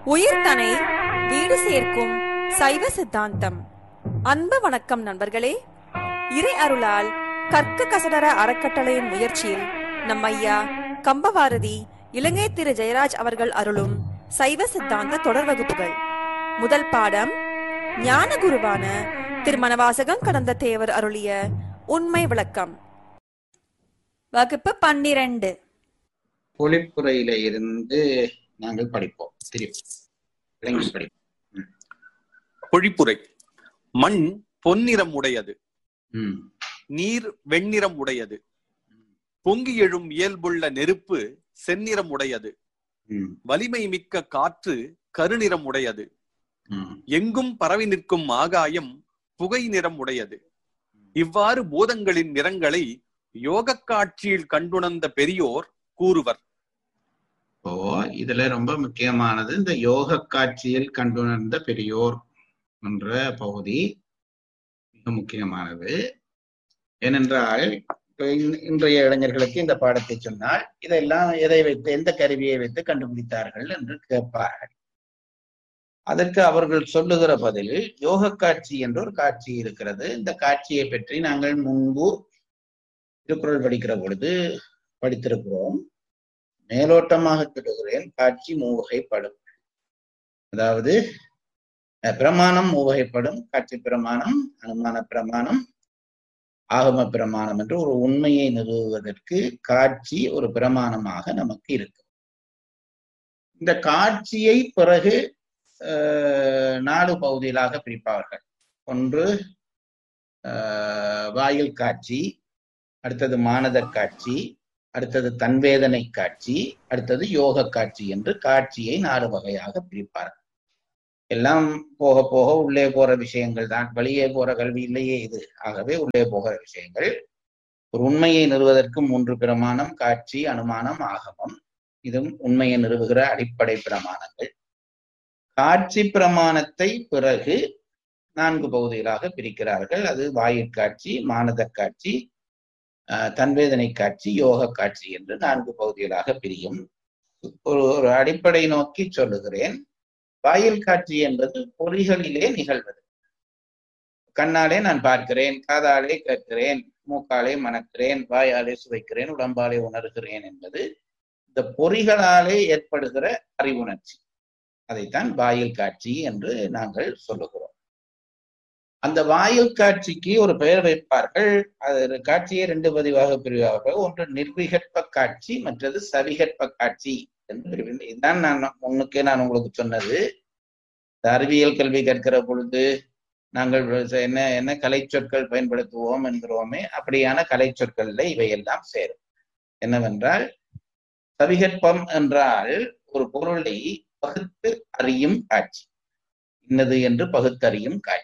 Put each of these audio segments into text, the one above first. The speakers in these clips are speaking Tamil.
உயிர்தனை வீடு சேர்க்கும் சைவ சித்தாந்தம் அன்பு வணக்கம் நண்பர்களே இறை அருளால் கற்க கசடர அறக்கட்டளையின் முயற்சியில் நம் ஐயா கம்பவாரதி இலங்கை திரு ஜெயராஜ் அவர்கள் அருளும் சைவ சித்தாந்த தொடர் வகுப்புகள் முதல் பாடம் ஞான குருவான திருமணவாசகம் கடந்த தேவர் அருளிய உண்மை விளக்கம் வகுப்பு பன்னிரண்டு பொழிப்புரையில இருந்து நாங்கள் படிப்போம் திருப்பி விளங்கி படிப்போம் பொழிப்புரை மண் பொன்னிறம் உடையது ம், நீர் வெண்ணிறம் உடையது பொங்கி எழும் இயல்புள்ள நெருப்பு செந்நிறம் உடையது ம், வலிமை மிக்க காற்று கருநிறம் உடையது ம், எங்கும் பரவி நிற்கும் ஆகாயம் புகை நிறம் உடையது இவ்வாறு பூதங்களின் நிறங்களை யோகக் காட்சியில் கண்டுணர்ந்த பெரியோர் கூறுவர் இப்போ இதுல ரொம்ப முக்கியமானது இந்த யோக காட்சியில் கண்டுணர்ந்த பெரியோர் என்ற பகுதி மிக முக்கியமானது ஏனென்றால் இப்ப இன்- இன்றைய இளைஞர்களுக்கு இந்த பாடத்தை சொன்னால் இதெல்லாம் எதை வைத்து எந்த கருவியை வைத்து கண்டுபிடித்தார்கள் என்று கேட்பார்கள் அதற்கு அவர்கள் சொல்லுகிற பதில் யோக காட்சி என்ற ஒரு காட்சி இருக்கிறது இந்த காட்சியை பற்றி நாங்கள் முன்பு திருக்குறள் படிக்கிற பொழுது படித்திருக்கிறோம் மேலோட்டமாக சொல்லுகிறேன் காட்சி மூவகைப்படும் அதாவது அஹ், பிரமாணம் மூவகைப்படும் காட்சி பிரமாணம் அனுமான பிரமாணம் ஆகம பிரமாணம் என்று ஒரு உண்மையை நிறுவுவதற்கு காட்சி ஒரு பிரமாணமாக நமக்கு இருக்கு இந்த காட்சியை பிறகு அஹ், நாலு பகுதிகளாக பிரிப்பார்கள் ஒன்று அஹ், வாயில் காட்சி அடுத்தது மானதர் காட்சி அடுத்தது தன்வேதனை காட்சி அடுத்தது யோக காட்சி என்று காட்சியை நாலு வகையாக பிரிப்பார்கள் எல்லாம் போக போக உள்ளே போற விஷயங்கள் தான் வெளியே போற கல்வி இல்லையே இது ஆகவே உள்ளே போகிற விஷயங்கள் ஒரு உண்மையை நிறுவதற்கு மூன்று பிரமாணம் காட்சி அனுமானம் ஆகமம் இதுவும் உண்மையை நிறுவுகிற அடிப்படை பிரமாணங்கள் காட்சி பிரமாணத்தை பிறகு நான்கு பகுதிகளாக பிரிக்கிறார்கள் அது வாயிற்காட்சி மானத காட்சி ஆஹ் தன்வேதனை காட்சி யோக காட்சி என்று நான்கு பகுதிகளாக பிரியும் ஒரு ஒரு அடிப்படை நோக்கி சொல்லுகிறேன் வாயில் காட்சி என்பது பொறிகளிலே நிகழ்வது கண்ணாலே நான் பார்க்கிறேன் காதாலே கேட்கிறேன் மூக்காலே மணக்கிறேன் வாயாலே சுவைக்கிறேன் உடம்பாலே உணர்கிறேன் என்பது இந்த பொறிகளாலே ஏற்படுகிற அறிவுணர்ச்சி அதைத்தான் வாயில் காட்சி என்று நாங்கள் சொல்லுகிறோம் அந்த வாயில் காட்சிக்கு ஒரு பெயர் வைப்பார்கள் அது காட்சியை ரெண்டு பதிவாக பிரிவார்கள் ஒன்று நிர்விகற்ப காட்சி மற்றது சவிகற்ப காட்சி என்று பிரிவு இதுதான் நான் முன்னுக்கே நான் உங்களுக்கு சொன்னது இந்த அறிவியல் கல்வி கற்கிற பொழுது நாங்கள் என்ன என்ன கலை சொற்கள் பயன்படுத்துவோம் என்கிறோமே அப்படியான கலை சொற்கள்ல இவையெல்லாம் சேரும் என்னவென்றால் சவிகற்பம் என்றால் ஒரு பொருளை பகுத்து அறியும் காட்சி இன்னது என்று பகுத்தறியும் காட்சி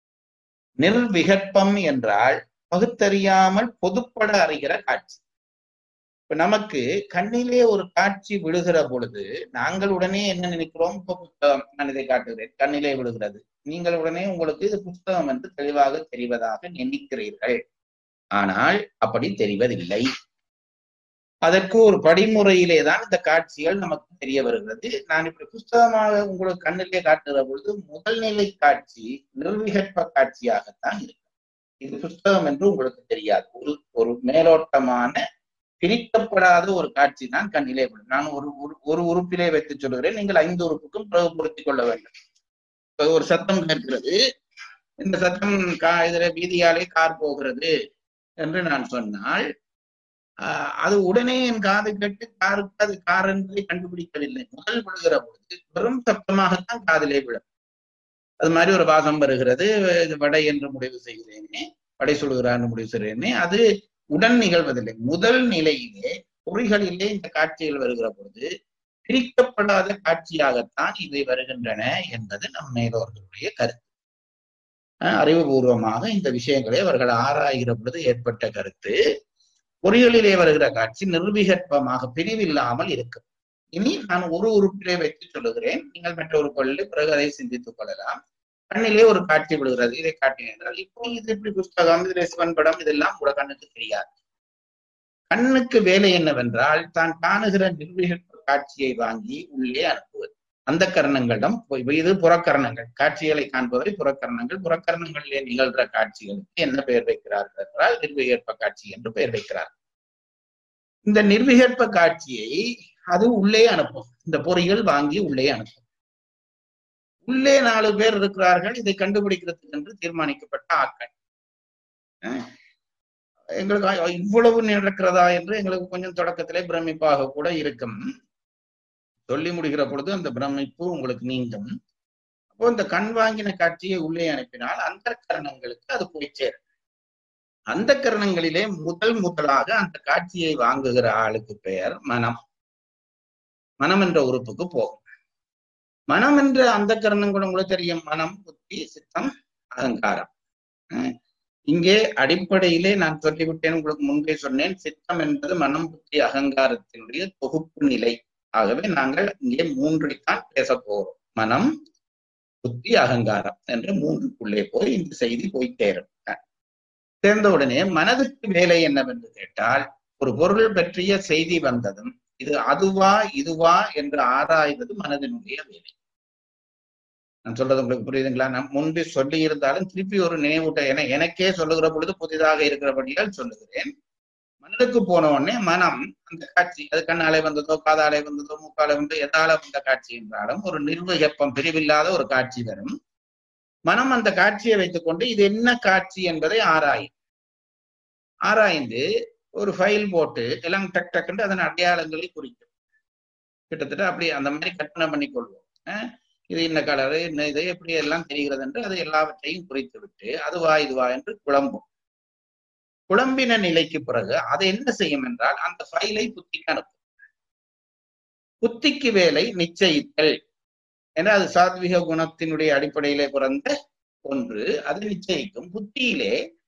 நிர்விகற்பம் என்றால் பகுத்தறியாமல் பொதுப்பட அறிகிற காட்சி இப்ப நமக்கு கண்ணிலே ஒரு காட்சி விழுகிற பொழுது நாங்கள் உடனே என்ன நினைக்கிறோம் இப்ப புத்தகம் நான் இதை காட்டுகிறேன் கண்ணிலே விழுகிறது நீங்கள் உடனே உங்களுக்கு இது புத்தகம் என்று தெளிவாக தெரிவதாக நினைக்கிறீர்கள் ஆனால் அப்படி தெரிவதில்லை அதற்கு ஒரு படிமுறையிலே தான் இந்த காட்சிகள் நமக்கு தெரிய வருகிறது நான் இப்படி புஸ்தகமாக உங்களுக்கு கண்ணிலே காட்டுகிற பொழுது முதல் நிலை காட்சி நிர்விகற்ப காட்சியாகத்தான் இருக்கு இது புஸ்தகம் என்று உங்களுக்கு தெரியாது ஒரு ஒரு மேலோட்டமான பிரிக்கப்படாத ஒரு காட்சி தான் கண்ணிலே விடும் நான் ஒரு ஒரு- ஒரு உறுப்பிலே வைத்து சொல்லுகிறேன் நீங்கள் ஐந்து உறுப்புக்கும் பிரபுப்படுத்திக் கொள்ள வேண்டும் இப்ப ஒரு சத்தம் கேட்கிறது இந்த சத்தம் கா இதுல வீதியாலே கார் போகிறது என்று நான் சொன்னால் ஆஹ் அது உடனே என் காது கேட்டு காருக்கு அது கார் என்பதை கண்டுபிடிக்கவில்லை முதல் விழுகிற பொழுது வெறும் சப்தமாகத்தான் காதிலே விழும் அது மாதிரி ஒரு வாசம் வருகிறது இது வடை என்று முடிவு செய்கிறேனே வடை சொல்கிறான்னு முடிவு செய்கிறேனே அது உடன் நிகழ்வதில்லை முதல் நிலையிலே பொறிகளிலே இந்த காட்சிகள் வருகிற பொழுது பிரிக்கப்படாத காட்சியாகத்தான் இவை வருகின்றன என்பது நம் மேலோர்களுடைய கருத்து ஆஹ் அறிவுபூர்வமாக இந்த விஷயங்களை அவர்கள் ஆராய்கிற பொழுது ஏற்பட்ட கருத்து பொறிகளிலே வருகிற காட்சி நிர்விகற்பமாக பிரிவில்லாமல் இருக்கும் இனி நான் ஒரு உறுப்பிலே வைத்து சொல்லுகிறேன் நீங்கள் மற்ற உறுப்புகளில் பிறகு அதை சிந்தித்துக் கொள்ளலாம் கண்ணிலே ஒரு காட்சி விடுகிறது இதை காட்டினேன் என்றால் இப்போ இது இப்படி புஸ்தகம் இது சிவன் படம் இதெல்லாம் கூட கண்ணுக்கு தெரியாது கண்ணுக்கு வேலை என்னவென்றால் தான் காணுகிற நிர்விகற்ப காட்சியை வாங்கி உள்ளே அனுப்புவது அந்த கரணங்களிடம் இது புறக்கரணங்கள் காட்சிகளை காண்பவை புறக்கரணங்கள் புறக்கரணங்களிலே நிகழ்கிற காட்சிகளுக்கு என்ன பெயர் வைக்கிறார்கள் என்றால் நிர்விகற்ப காட்சி என்று பெயர் வைக்கிறார் இந்த நிர்விகற்ப காட்சியை அது உள்ளே அனுப்பும் இந்த பொறிகள் வாங்கி உள்ளே அனுப்பும் உள்ளே நாலு பேர் இருக்கிறார்கள் இதை கண்டுபிடிக்கிறதுக்கு என்று தீர்மானிக்கப்பட்ட ஆட்கள் எங்களுக்கு இவ்வளவு நடக்கிறதா என்று எங்களுக்கு கொஞ்சம் தொடக்கத்திலே பிரமிப்பாக கூட இருக்கும் சொல்லி முடிகிற பொழுது அந்த பிரமிப்பு உங்களுக்கு நீங்கும் அப்போ இந்த கண் வாங்கின காட்சியை உள்ளே அனுப்பினால் அந்த கரணங்களுக்கு அது போய் சேரும் அந்த கரணங்களிலே முதல் முதலாக அந்த காட்சியை வாங்குகிற ஆளுக்கு பெயர் மனம் மனம் என்ற உறுப்புக்கு போகும் மனம் என்ற அந்த கரணம் கூட உங்களுக்கு தெரியும் மனம் புத்தி சித்தம் அகங்காரம் இங்கே அடிப்படையிலே நான் சொல்லிவிட்டேன் உங்களுக்கு முன்பே சொன்னேன் சித்தம் என்பது மனம் புத்தி அகங்காரத்தினுடைய தொகுப்பு நிலை ஆகவே நாங்கள் இங்கே மூன்றைத்தான் பேச போகிறோம் மனம் புத்தி அகங்காரம் என்ற மூன்றுக்குள்ளே போய் இந்த செய்தி போய் சேரும் சேர்ந்த உடனே மனதுக்கு வேலை என்னவென்று கேட்டால் ஒரு பொருள் பற்றிய செய்தி வந்ததும் இது அதுவா இதுவா என்று ஆராய்வது மனதினுடைய வேலை நான் சொல்றது உங்களுக்கு புரியுதுங்களா நான் முன்பே சொல்லி இருந்தாலும் திருப்பி ஒரு நினைவூட்ட என எனக்கே சொல்லுகிற பொழுது புதிதாக இருக்கிறபடியால் சொல்லுகிறேன் மனதுக்கு போன உடனே மனம் அந்த காட்சி அது கண்ணாலே வந்ததோ காதாலே வந்ததோ மூக்காலே வந்ததோ எதால வந்த காட்சி என்றாலும் ஒரு நிர்வகப்பம் பிரிவில்லாத ஒரு காட்சி வரும் மனம் அந்த காட்சியை வைத்துக்கொண்டு இது என்ன காட்சி என்பதை ஆராயும் ஆராய்ந்து ஒரு ஃபைல் போட்டு எல்லாம் டக் டக்குன்னு அதன் அடையாளங்களை குறிக்கும் கிட்டத்தட்ட அப்படி அந்த மாதிரி கற்பனை பண்ணி கொள்வோம் இது இன்ன கலரு இன்ன இது எப்படி எல்லாம் தெரிகிறது என்று அது எல்லாவற்றையும் குறித்து விட்டு அதுவா இதுவா என்று குழம்பும் குழம்பின நிலைக்கு பிறகு அதை என்ன செய்யும் என்றால் அந்த ஃபைலை புத்திக்கு அனுப்பும் புத்திக்கு வேலை நிச்சயித்தல் ஏன்னா அது சாத்விக குணத்தினுடைய அடிப்படையிலே பிறந்த ஒன்று அது நிச்சயிக்கும் புத்தியிலே